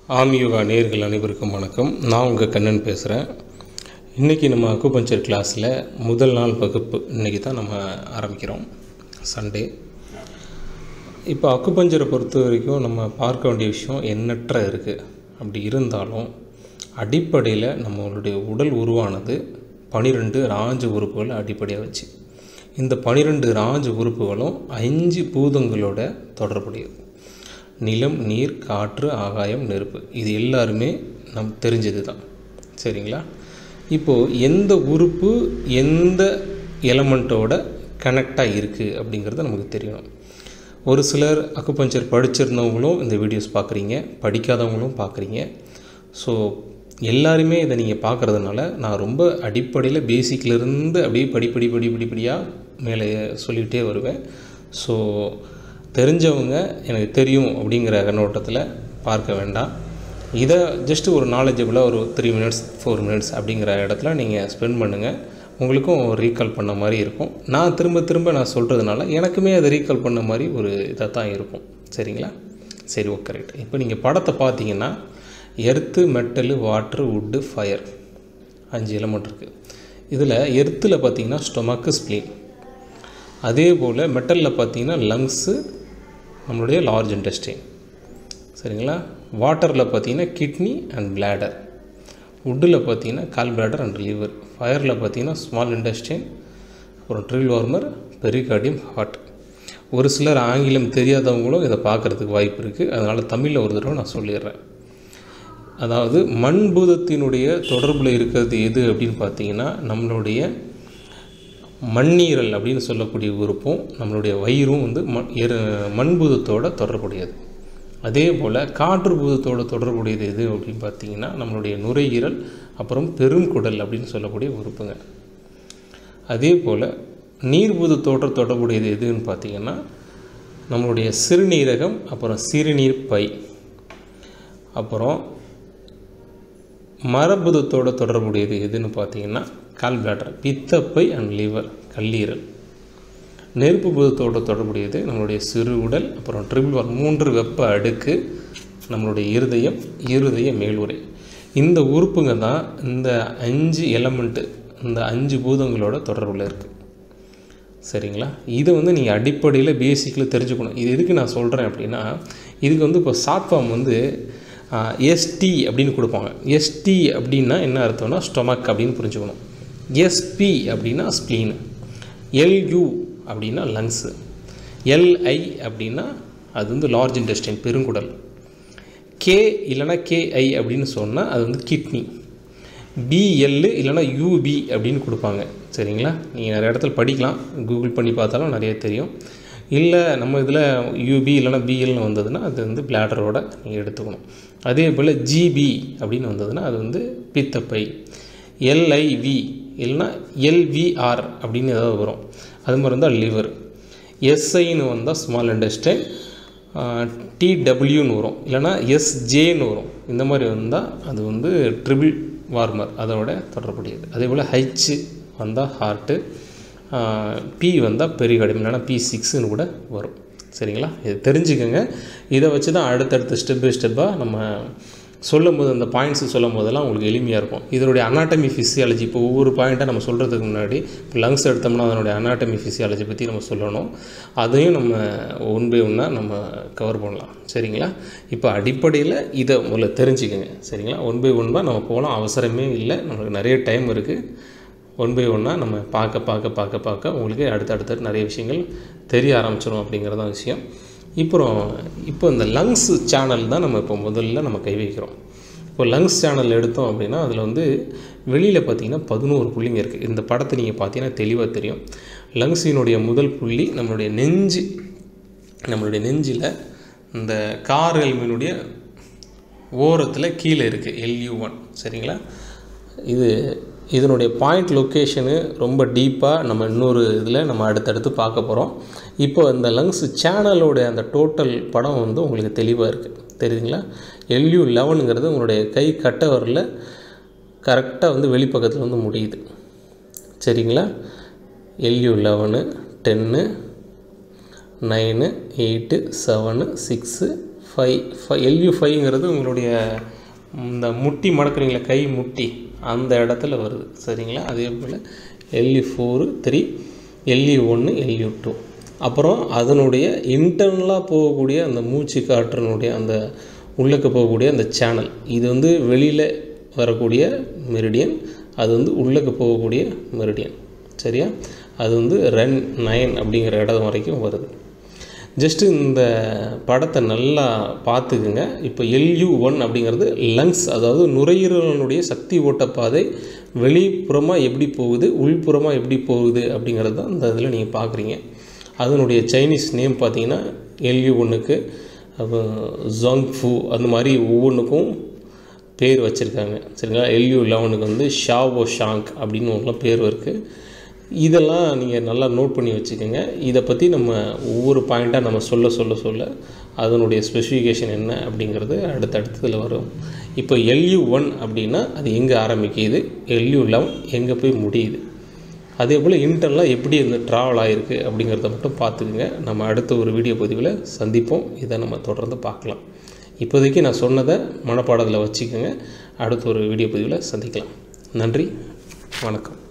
ஆமியோகா நேர்கள் அனைவருக்கும் வணக்கம் நான் உங்கள் கண்ணன் பேசுகிறேன் இன்றைக்கி நம்ம அக்குபஞ்சர் கிளாஸில் முதல் நாள் வகுப்பு இன்றைக்கி தான் நம்ம ஆரம்பிக்கிறோம் சண்டே இப்போ அக்குபஞ்சரை பொறுத்த வரைக்கும் நம்ம பார்க்க வேண்டிய விஷயம் எண்ணற்ற இருக்குது அப்படி இருந்தாலும் அடிப்படையில் நம்மளுடைய உடல் உருவானது பனிரெண்டு ராஜ உறுப்புகளை அடிப்படையாக வச்சு இந்த பனிரெண்டு ராஜ உறுப்புகளும் அஞ்சு பூதங்களோட தொடர்புடையது நிலம் நீர் காற்று ஆகாயம் நெருப்பு இது எல்லாருமே நம் தெரிஞ்சது தான் சரிங்களா இப்போது எந்த உறுப்பு எந்த எலமெண்ட்டோட கனெக்டாக இருக்குது அப்படிங்கிறது நமக்கு தெரியணும் ஒரு சிலர் அக்குபஞ்சர் படிச்சிருந்தவங்களும் இந்த வீடியோஸ் பார்க்குறீங்க படிக்காதவங்களும் பார்க்குறீங்க ஸோ எல்லாருமே இதை நீங்கள் பார்க்குறதுனால நான் ரொம்ப அடிப்படையில் பேசிக்லேருந்து அப்படியே படிப்படி படி படிப்படியாக மேலே சொல்லிகிட்டே வருவேன் ஸோ தெரிஞ்சவங்க எனக்கு தெரியும் அப்படிங்கிற கண்ணோட்டத்தில் பார்க்க வேண்டாம் இதை ஜஸ்ட்டு ஒரு நாலேஜபிளாக ஒரு த்ரீ மினிட்ஸ் ஃபோர் மினிட்ஸ் அப்படிங்கிற இடத்துல நீங்கள் ஸ்பெண்ட் பண்ணுங்கள் உங்களுக்கும் ரீகால் பண்ண மாதிரி இருக்கும் நான் திரும்ப திரும்ப நான் சொல்கிறதுனால எனக்குமே அதை ரீகால் பண்ண மாதிரி ஒரு இதாக தான் இருக்கும் சரிங்களா சரி ஓகே ரைட் இப்போ நீங்கள் படத்தை பார்த்தீங்கன்னா earth metal water wood fire அஞ்சு எலமெண்ட் இருக்குது இதில் எர்த்தில் பார்த்தீங்கன்னா ஸ்டொமக்கு ஸ்ப்ளீன் அதே போல் மெட்டலில் பார்த்தீங்கன்னா லங்ஸு நம்மளுடைய லார்ஜ் இன்டெஸ்டைன் சரிங்களா வாட்டரில் பார்த்தீங்கன்னா கிட்னி அண்ட் பிளாடர் வுட்டில் பார்த்தீங்கன்னா கால் பிளாடர் அண்ட் லிவர் ஃபயரில் பார்த்தீங்கன்னா ஸ்மால் இன்டெஸ்டைன் அப்புறம் ட்ரில் வார்மர் பெரிகார்டியம் ஹார்ட் ஒரு சிலர் ஆங்கிலம் தெரியாதவங்களும் இதை பார்க்குறதுக்கு வாய்ப்பு இருக்குது அதனால் தமிழில் ஒரு தடவை நான் சொல்லிடுறேன் அதாவது மண்பூதத்தினுடைய தொடர்பில் இருக்கிறது எது அப்படின்னு பார்த்தீங்கன்னா நம்மளுடைய மண்ணீரல் அப்படின்னு சொல்லக்கூடிய உறுப்பும் நம்மளுடைய வயிறும் வந்து மண் எரு மண்பூதத்தோட தொடர்புடையது அதே போல் காற்று பூதத்தோட தொடர்புடையது எது அப்படின்னு பார்த்தீங்கன்னா நம்மளுடைய நுரையீரல் அப்புறம் பெருங்குடல் அப்படின்னு சொல்லக்கூடிய உறுப்புங்க அதே போல் நீர்பூதத்தோட தொடர்புடையது எதுன்னு பார்த்தீங்கன்னா நம்மளுடைய சிறுநீரகம் அப்புறம் சிறுநீர் பை அப்புறம் மரபுதத்தோட தொடர்புடையது எதுன்னு பார்த்தீங்கன்னா கால் பிளாடர் பித்தப்பை அண்ட் லிவர் கல்லீரல் நெருப்பு பூதத்தோட தொடர்புடையது நம்மளுடைய சிறு உடல் அப்புறம் ட்ரிபிள் மூன்று வெப்ப அடுக்கு நம்மளுடைய இருதயம் இருதய மேலுரை இந்த உறுப்புங்க தான் இந்த அஞ்சு எலமெண்ட்டு இந்த அஞ்சு பூதங்களோட தொடர்பில் இருக்குது சரிங்களா இதை வந்து நீங்கள் அடிப்படையில் பேசிக்கில் தெரிஞ்சுக்கணும் இது எதுக்கு நான் சொல்கிறேன் அப்படின்னா இதுக்கு வந்து இப்போ ஷார்ட் ஃபார்ம் வந்து எஸ்டி அப்படின்னு கொடுப்பாங்க எஸ்டி அப்படின்னா என்ன அர்த்தம்னா ஸ்டொமக் அப்படின்னு புரிஞ்சுக்கணும் எஸ்பி அப்படின்னா ஸ்ப்ளீன் எல்யூ அப்படின்னா லங்ஸு எல்ஐ அப்படின்னா அது வந்து லார்ஜ் இன்டெஸ்டைன் பெருங்குடல் கே இல்லைனா கேஐ அப்படின்னு சொன்னால் அது வந்து கிட்னி பிஎல்லு இல்லைனா யூபி அப்படின்னு கொடுப்பாங்க சரிங்களா நீங்கள் நிறைய இடத்துல படிக்கலாம் கூகுள் பண்ணி பார்த்தாலும் நிறைய தெரியும் இல்லை நம்ம இதில் யூபி இல்லைனா பிஎல்னு வந்ததுன்னா அது வந்து பிளாடரோட நீங்கள் எடுத்துக்கணும் அதே போல் ஜிபி அப்படின்னு வந்ததுன்னா அது வந்து பித்தப்பை எல்ஐவி இல்லைனா எல்விஆர் அப்படின்னு ஏதாவது வரும் அது மாதிரி இருந்தால் லிவர் எஸ்ஐன்னு வந்தால் ஸ்மால் இண்டஸ்டைன் டிடபிள்யூன்னு வரும் இல்லைனா எஸ்ஜேன்னு வரும் இந்த மாதிரி வந்தால் அது வந்து ட்ரிபிள் வார்மர் அதோட தொடர்புடையது அதே போல் ஹைச்சு வந்தால் ஹார்ட்டு பி வந்தால் பெரிகார்டியம் இல்லைனா பி சிக்ஸுன்னு கூட வரும் சரிங்களா இது தெரிஞ்சுக்கோங்க இதை வச்சு தான் அடுத்தடுத்த ஸ்டெப் பை ஸ்டெப்பாக நம்ம சொல்லும் போது அந்த பாயிண்ட்ஸு சொல்லும் போதெல்லாம் உங்களுக்கு எளிமையாக இருக்கும் இதனுடைய அனாட்டமி ஃபிசியாலஜி இப்போ ஒவ்வொரு பாயிண்ட்டாக நம்ம சொல்கிறதுக்கு முன்னாடி இப்போ லங்ஸ் எடுத்தோம்னா அதனுடைய அனாட்டமி ஃபிசியாலஜி பற்றி நம்ம சொல்லணும் அதையும் நம்ம ஒன் பை ஒன்னாக நம்ம கவர் பண்ணலாம் சரிங்களா இப்போ அடிப்படையில் இதை முதல்ல தெரிஞ்சுக்கோங்க சரிங்களா ஒன் பை ஒன்னாக நம்ம போகலாம் அவசரமே இல்லை நம்மளுக்கு நிறைய டைம் இருக்குது ஒன் பை ஒன்னாக நம்ம பார்க்க பார்க்க பார்க்க பார்க்க உங்களுக்கு அடுத்தடுத்த நிறைய விஷயங்கள் தெரிய ஆரம்பிச்சிடும் அப்படிங்கிறது தான் விஷயம் இப்போம் இப்போ இந்த லங்ஸ் சேனல் தான் நம்ம இப்போ முதல்ல நம்ம கை வைக்கிறோம் இப்போ லங்ஸ் சேனல் எடுத்தோம் அப்படின்னா அதில் வந்து வெளியில் பார்த்திங்கன்னா பதினோரு புள்ளிங்க இருக்குது இந்த படத்தை நீங்கள் பார்த்தீங்கன்னா தெளிவாக தெரியும் லங்ஸினுடைய முதல் புள்ளி நம்மளுடைய நெஞ்சு நம்மளுடைய நெஞ்சில் இந்த கார் எல்மினுடைய ஓரத்தில் கீழே இருக்குது எல்யூ ஒன் சரிங்களா இது இதனுடைய பாயிண்ட் லொக்கேஷனு ரொம்ப டீப்பாக நம்ம இன்னொரு இதில் நம்ம அடுத்தடுத்து பார்க்க போகிறோம் இப்போ இந்த லங்ஸ் சேனலோடைய அந்த டோட்டல் படம் வந்து உங்களுக்கு தெளிவாக இருக்குது தெரியுதுங்களா எல்யூ லெவனுங்கிறது உங்களுடைய கை கட்ட வரல கரெக்டாக வந்து வெளிப்பக்கத்தில் வந்து முடியுது சரிங்களா LU eleven ten nine eight seven six five five LU ஃபைங்கிறது உங்களுடைய இந்த முட்டி மடக்குறீங்களா கை முட்டி அந்த இடத்துல வருது சரிங்களா அதே போல் எல்யூ ஃபோரு த்ரீ எல்யூ ஒன்று எல்யூ டூ அப்புறம் அதனுடைய இன்டர்னலாக போகக்கூடிய அந்த மூச்சு காற்றினுடைய அந்த உள்ளுக்கு போகக்கூடிய அந்த சேனல் இது வந்து வெளியில் வரக்கூடிய மெரிடியன் அது வந்து உள்ளுக்கு போகக்கூடிய மெரிடியன் சரியா அது வந்து ரென் நயன் அப்படிங்கிற இடம் வரைக்கும் வருது ஜஸ்ட்டு இந்த படத்தை நல்லா பார்த்துக்குங்க இப்போ எல்யூ ஒன் அப்படிங்கிறது லங்ஸ் அதாவது நுரையீரலினுடைய சக்தி ஓட்டப்பாதை வெளிப்புறமாக எப்படி போகுது உள்புறமாக எப்படி போகுது அப்படிங்கிறது தான் இந்த இதில் நீங்கள் பார்க்குறீங்க அதனுடைய சைனீஸ் நேம் பார்த்தீங்கன்னா எல்யூ ஒன்றுக்கு ஜாங் ஃபூ அந்த மாதிரி ஒவ்வொன்றுக்கும் பேர் வச்சுருக்காங்க சரிங்களா எல்யூ லெவனுக்கு வந்து ஷாவோ ஷாங்க் அப்படின்னு ஒன்றுலாம் பேர் இருக்குது இதெல்லாம் நீங்கள் நல்லா நோட் பண்ணி வச்சுக்கோங்க இதை பற்றி நம்ம ஒவ்வொரு பாயிண்ட்டாக நம்ம சொல்ல சொல்ல சொல்ல அதனுடைய ஸ்பெசிஃபிகேஷன் என்ன அப்படிங்கிறது அடுத்தடுத்ததில் வரும் இப்போ எல்யூ ஒன் அப்படின்னா அது எங்கே ஆரம்பிக்குது எல்யூ லெவன் எங்கே போய் முடியுது அதே போல் இன்டர்னலாக எப்படி இந்த ட்ராவல் ஆகிருக்கு அப்படிங்கிறத மட்டும் பார்த்துக்குங்க நம்ம அடுத்த ஒரு வீடியோ பதிவில் சந்திப்போம் இதை நம்ம தொடர்ந்து பார்க்கலாம் இப்போதைக்கு நான் சொன்னதை மனப்பாடத்தில் வச்சுக்கோங்க அடுத்த ஒரு வீடியோ பதிவில் சந்திக்கலாம் நன்றி வணக்கம்